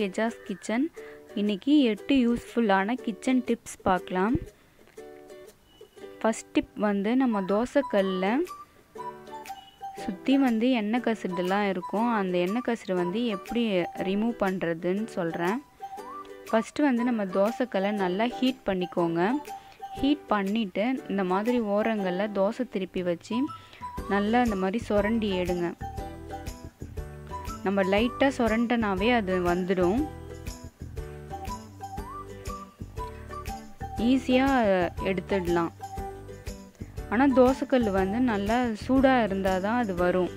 Tejas kitchen இன்றைக்கி எட்டு யூஸ்ஃபுல்லான கிச்சன் டிப்ஸ் பார்க்கலாம் ஃபஸ்ட் டிப் வந்து நம்ம தோசைக்கல்லில் சுற்றி வந்து எண்ணெய் கசிடுலாம் இருக்கும் அந்த எண்ணெய் கசிடு வந்து எப்படி ரிமூவ் பண்ணுறதுன்னு சொல்கிறேன் ஃபஸ்ட்டு வந்து நம்ம தோசைக்கல்லை நல்லா ஹீட் பண்ணிக்கோங்க ஹீட் பண்ணிவிட்டு இந்த மாதிரி ஓரங்களில் தோசை திருப்பி வச்சு நல்லா இந்த மாதிரி சுரண்டி எடுங்க நம்ம லைட்டாக சுரண்டனாவே அது வந்துடும் ஈஸியாக எடுத்துடலாம் ஆனால் தோசைக்கல் வந்து நல்லா சூடாக இருந்தால் தான் அது வரும்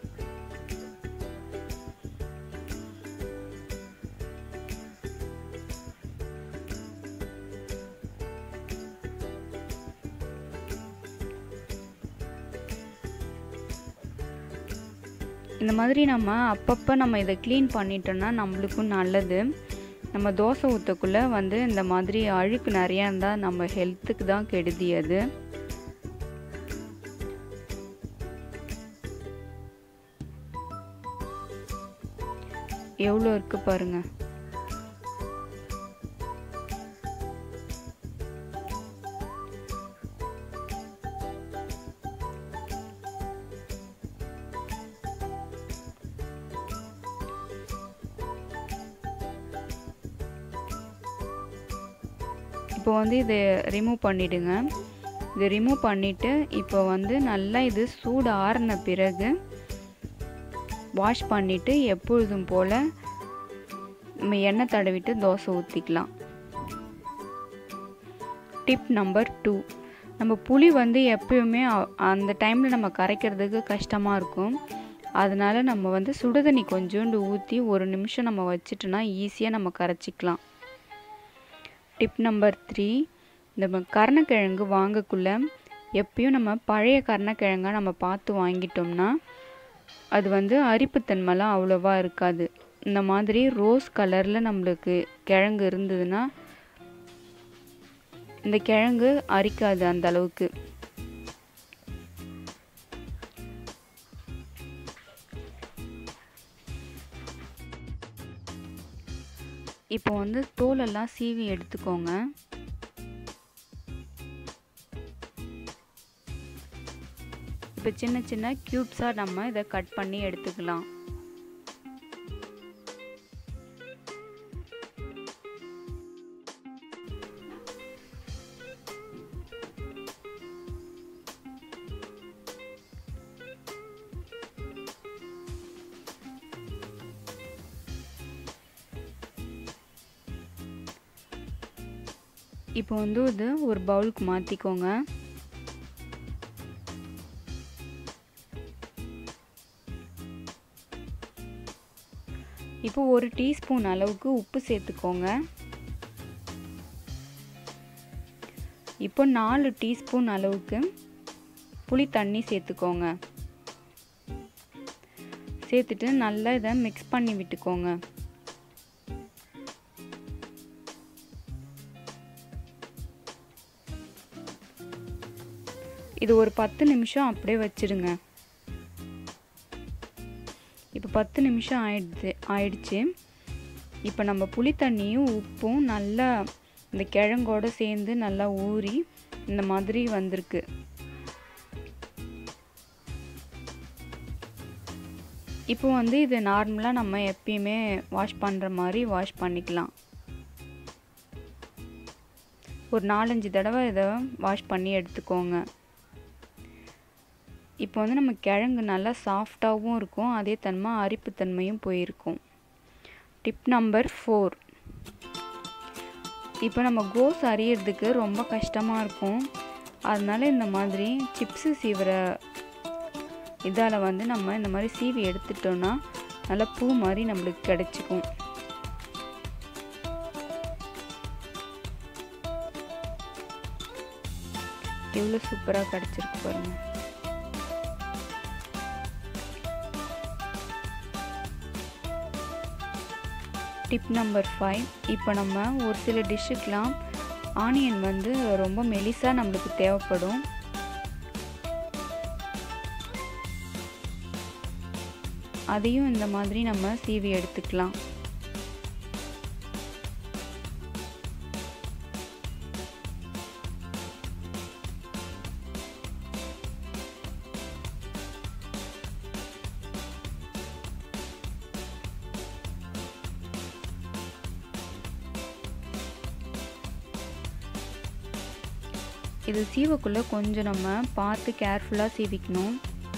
இந்த மாதிரி நம்ம அப்பப்போ நம்ம இதை க்ளீன் பண்ணிட்டோம்னா நம்மளுக்கும் நல்லது நம்ம தோசை ஊற்றக்குள்ளே வந்து இந்த மாதிரி அழுக்கு நிறையா இருந்தால் நம்ம ஹெல்த்துக்கு தான் கெடுதி அது எவ்வளோ இருக்கு பாருங்க இப்போ வந்து இதை ரிமூவ் பண்ணிவிடுங்க இதை ரிமூவ் பண்ணிவிட்டு இப்போ வந்து நல்லா இது சூடு ஆறின பிறகு வாஷ் பண்ணிவிட்டு எப்பொழுதும் போல் நம்ம எண்ணெய் தடவிட்டு தோசை ஊற்றிக்கலாம் டிப் நம்பர் டூ நம்ம புளி வந்து எப்பயுமே அந்த டைமில் நம்ம கரைக்கிறதுக்கு கஷ்டமாக இருக்கும் அதனால் நம்ம வந்து சுடுதண்ணி கொஞ்சோண்டு ஊற்றி ஒரு நிமிஷம் நம்ம வச்சிட்டோன்னா ஈஸியாக நம்ம கரைச்சிக்கலாம் டிப் நம்பர் த்ரீ இந்த கருணக்கிழங்கு வாங்கக்குள்ளே எப்பயும் நம்ம பழைய கருணக்கிழங்கை நம்ம பார்த்து வாங்கிட்டோம்னா அது வந்து அரிப்புத்தன்மைலாம் அவ்வளோவா இருக்காது இந்த மாதிரி ரோஸ் கலரில் நம்மளுக்கு கிழங்கு இருந்ததுன்னா இந்த கிழங்கு அரிக்காது அந்த அளவுக்கு இப்போ வந்து தோலெல்லாம் சீவி எடுத்துக்கோங்க இப்போ சின்ன சின்ன க்யூப்ஸாக நம்ம இதை கட் பண்ணி எடுத்துக்கலாம் இப்போ வந்து இது ஒரு பவுலுக்கு மாற்றிக்கோங்க இப்போ ஒரு டீஸ்பூன் அளவுக்கு உப்பு சேர்த்துக்கோங்க இப்போ நாலு டீஸ்பூன் அளவுக்கு புளி தண்ணி சேர்த்துக்கோங்க சேர்த்துட்டு நல்லா இதை மிக்ஸ் பண்ணி விட்டுக்கோங்க இது ஒரு பத்து நிமிஷம் அப்படியே வச்சிடுங்க இப்போ பத்து நிமிஷம் ஆயிடுது ஆயிடுச்சு இப்போ நம்ம புளி தண்ணியும் உப்பும் நல்லா இந்த கிழங்கோடு சேர்ந்து நல்லா ஊறி இந்த மாதிரி வந்திருக்கு இப்போ வந்து இது நார்மலாக நம்ம எப்பயுமே வாஷ் பண்ணுற மாதிரி வாஷ் பண்ணிக்கலாம் ஒரு நாலஞ்சு தடவை இதை வாஷ் பண்ணி எடுத்துக்கோங்க இப்போ வந்து நம்ம கிழங்கு நல்லா சாஃப்டாகவும் இருக்கும் அதே தன்மை அரிப்புத்தன்மையும் போயிருக்கும் டிப் நம்பர் ஃபோர் இப்போ நம்ம கோஸ் அறியறதுக்கு ரொம்ப கஷ்டமாக இருக்கும் அதனால இந்த மாதிரி சிப்ஸு சீவுற இதால் வந்து நம்ம இந்த மாதிரி சீவி எடுத்துட்டோன்னா நல்லா பூ மாதிரி நம்மளுக்கு கிடச்சிக்கும் எவ்வளோ சூப்பராக கிடச்சிருக்கு பாருங்கள் டிப் நம்பர் ஃபைவ் இப்போ நம்ம ஒரு சில டிஷ்ஷுக்கெலாம் ஆனியன் வந்து ரொம்ப மெலிசாக நம்மளுக்கு தேவைப்படும் அதையும் இந்த மாதிரி நம்ம சீவி எடுத்துக்கலாம் இது சீவக்குள்ளே கொஞ்சம் நம்ம பார்த்து கேர்ஃபுல்லாக சீவிக்கணும்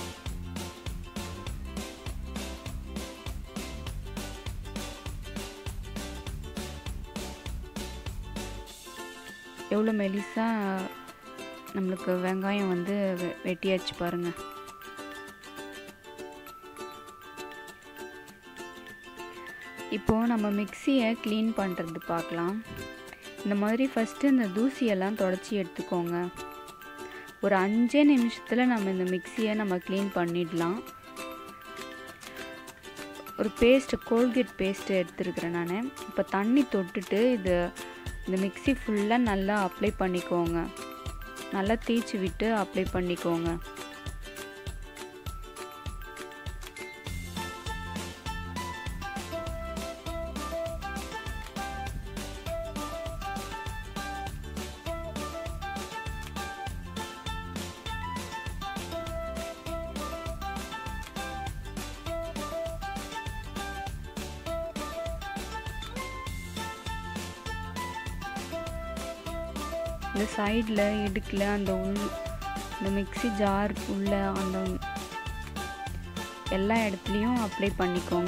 எவ்வளோ மெலிசாக நம்மளுக்கு வெங்காயம் வந்து வெ- வெட்டியாச்சு பாருங்கள் இப்போது நம்ம மிக்சியை க்ளீன் பண்ணுறது பார்க்கலாம் இந்த மாதிரி ஃபஸ்ட்டு இந்த தூசியெல்லாம் தொடச்சி எடுத்துக்கோங்க ஒரு அஞ்சே நிமிஷத்தில் நம்ம இந்த மிக்சியை நம்ம க்ளீன் பண்ணிடலாம் ஒரு பேஸ்ட்டு கோல்கேட் பேஸ்ட்டு எடுத்துருக்கிறேன் நான் இப்போ தண்ணி தொட்டுட்டு இது இந்த மிக்ஸி ஃபுல்லாக நல்லா அப்ளை பண்ணிக்கோங்க நல்லா தேய்ச்சி விட்டு அப்ளை பண்ணிக்கோங்க இந்த சைடில் இடுக்கில் அந்த உள் இந்த மிக்ஸி ஜார் உள்ள அந்த எல்லா இடத்துலையும் அப்ளை பண்ணிக்கோங்க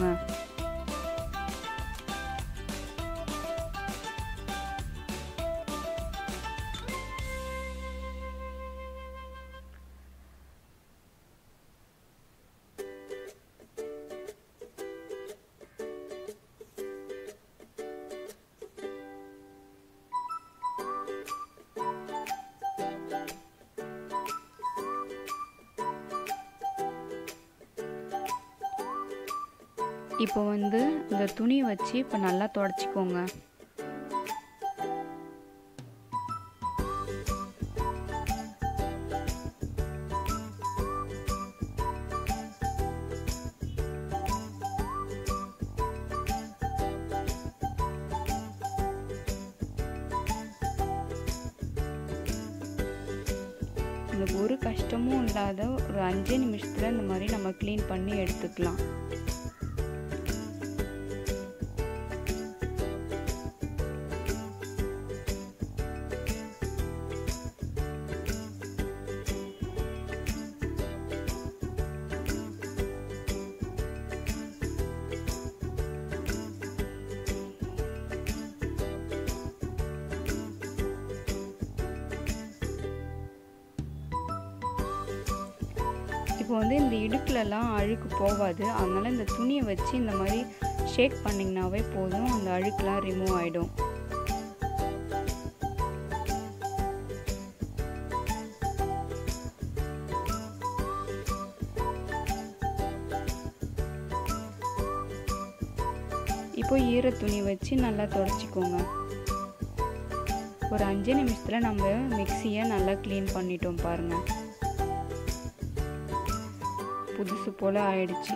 இப்போ வந்து இந்த துணி வச்சு இப்போ நல்லா தொடச்சிக்கோங்க உங்களுக்கு ஒரு கஷ்டமும் இல்லாத ஒரு அஞ்சு நிமிஷத்தில் இந்த மாதிரி நம்ம க்ளீன் பண்ணி எடுத்துக்கலாம் இப்போ வந்து இந்த இடுக்குலலாம் அழுக்கு போகாது அதனால இந்த துணியை வச்சு இந்த மாதிரி ஷேக் பண்ணிங்கனாவே போதும் அந்த அழுக்கெலாம் ரிமூவ் ஆகிடும் இப்போ ஈர துணி வச்சு நல்லா தொடச்சிக்கோங்க ஒரு அஞ்சு நிமிஷத்தில் நம்ம மிக்சியை நல்லா க்ளீன் பண்ணிட்டோம் பாருங்கள் புதுசு போல் ஆயிடுச்சு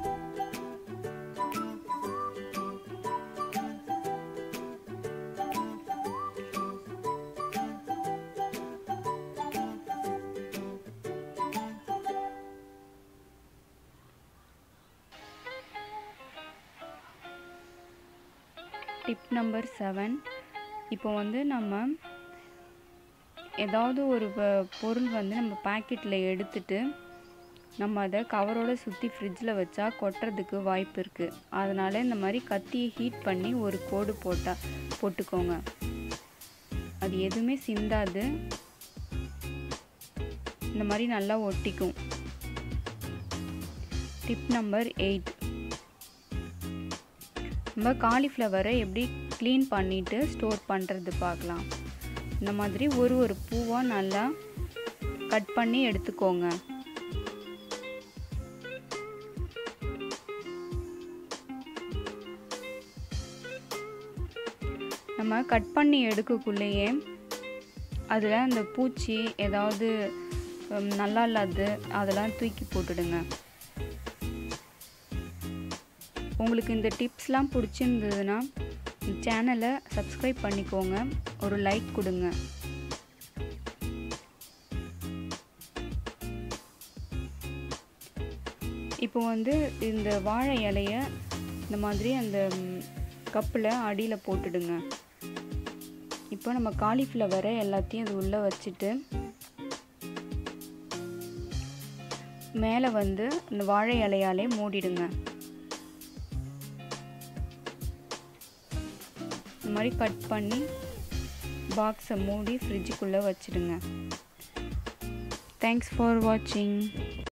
டிப் நம்பர் செவன் இப்போ வந்து நம்ம ஏதாவது ஒரு வ- பொருள் வந்து நம்ம பாக்கெட்டில் எடுத்துட்டு நம்ம அதை கவரோட சுற்றி ஃப்ரிட்ஜில் வச்சா கொட்டுறதுக்கு வாய்ப்பு இருக்குது அதனால இந்த மாதிரி கத்தியை ஹீட் பண்ணி ஒரு கோடு போட்டா போட்டுக்கோங்க அது எதுவுமே சிந்தாது இந்த மாதிரி நல்லா ஒட்டிக்கும் டிப் நம்பர் எயிட் நம்ம காலிஃப்ளவரை எப்படி க்ளீன் பண்ணிவிட்டு ஸ்டோர் பண்ணுறது பார்க்கலாம் இந்த மாதிரி ஒரு ஒரு பூவாக நல்லா கட் பண்ணி எடுத்துக்கோங்க நம்ம கட் பண்ணி எடுக்கக்குள்ளேயே அதில் அந்த பூச்சி ஏதாவது ஹம், நல்லா இல்லாது அதெல்லாம் தூக்கி போட்டுடுங்க உங்களுக்கு இந்த டிப்ஸ்லாம் பிடிச்சிருந்ததுன்னா சேனலை சப்ஸ்கிரைப் பண்ணிக்கோங்க ஒரு லைக் கொடுங்க இப்போ வந்து இந்த வாழை இலைய இந்த மாதிரி அந்த கப்பில் அடியில் போட்டுடுங்க இப்போ நம்ம காலிஃப்ளவரை எல்லாத்தையும் அது உள்ளே வச்சுட்டு மேலே வந்து இந்த வாழை இலையாலே மூடிடுங்க இந்த மாதிரி கட் பண்ணி பாக்ஸை மூடி ஃப்ரிட்ஜுக்குள்ளே வச்சுடுங்க தேங்க்ஸ் ஃபார் வாட்சிங்